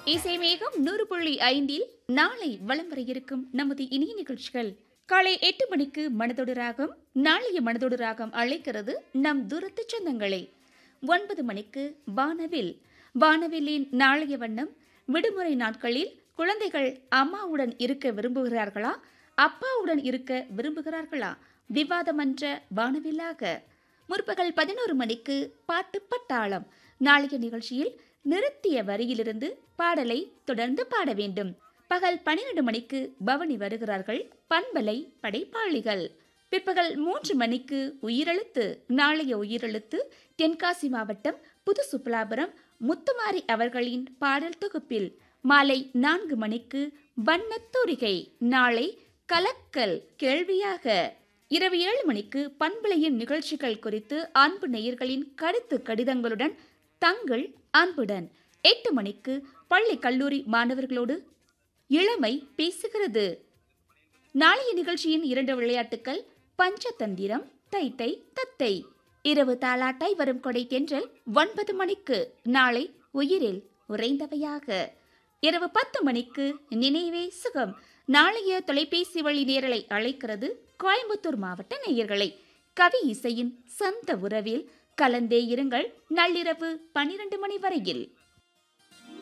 இசை மேகம் நூறு புள்ளி ஐந்தில் நாளை வலம் வர இருக்கும் நமது இனிய நிகழ்ச்சிகள் காலை எட்டு மணிக்கு மனதோடு ராகம் நாளைய மனதோடு ராகம் அழைக்கிறது நம் தூரத்து சொந்தங்களை ஒன்பது மணிக்கு வானவில் வானவில்லின் நாளைய வண்ணம் விடுமுறை நாட்களில் குழந்தைகள் அம்மாவுடன் இருக்க விரும்புகிறார்களா அப்பாவுடன் இருக்க விரும்புகிறார்களா விவாதமன்ற வானவில்லாக முற்பகல் பதினோரு மணிக்கு பாட்டு பட்டாளம் நாளைய நிகழ்ச்சியில் நிறுத்திய வரியிலிருந்து பாடலை தொடர்ந்து பாட வேண்டும் பகல் பன்னிரண்டு மணிக்கு பவனி வருகிறார்கள் பண்பலை படைப்பாளிகள் பிற்பகல் மூன்று மணிக்கு உயிரெழுத்து நாளைய உயிரெழுத்து தென்காசி மாவட்டம் புது சுப்பலாபுரம் முத்துமாரி அவர்களின் பாடல் தொகுப்பில் மாலை நான்கு மணிக்கு வண்ணத்தூரிகை நாளை கலக்கல் கேள்வியாக இரவு ஏழு மணிக்கு பண்பலையின் நிகழ்ச்சிகள் குறித்து அன்பு நேயர்களின் கருத்து கடிதங்களுடன் தங்கள் அன்புடன் எட்டு மணிக்கு பள்ளி கல்லூரி மாணவர்களோடு இளமை பேசுகிறது நாளைய நிகழ்ச்சியின் இரண்டு விளையாட்டுக்கள் பஞ்சதந்திரம் தைத்தை தத்தை இரவு தாலாட்டாய் வரும் கொடை தென்றல் ஒன்பது மணிக்கு நாளை உயிரில் உறைந்தவையாக இரவு பத்து மணிக்கு நினைவே சுகம் நாளைய தொலைபேசி வழி நேரலை அழைக்கிறது கோயம்புத்தூர் மாவட்ட நேயர்களை கவி இசையின் சொந்த உறவில் கலந்தே இருங்கள் நள்ளிரவு பனிரெண்டு மணி வரையில்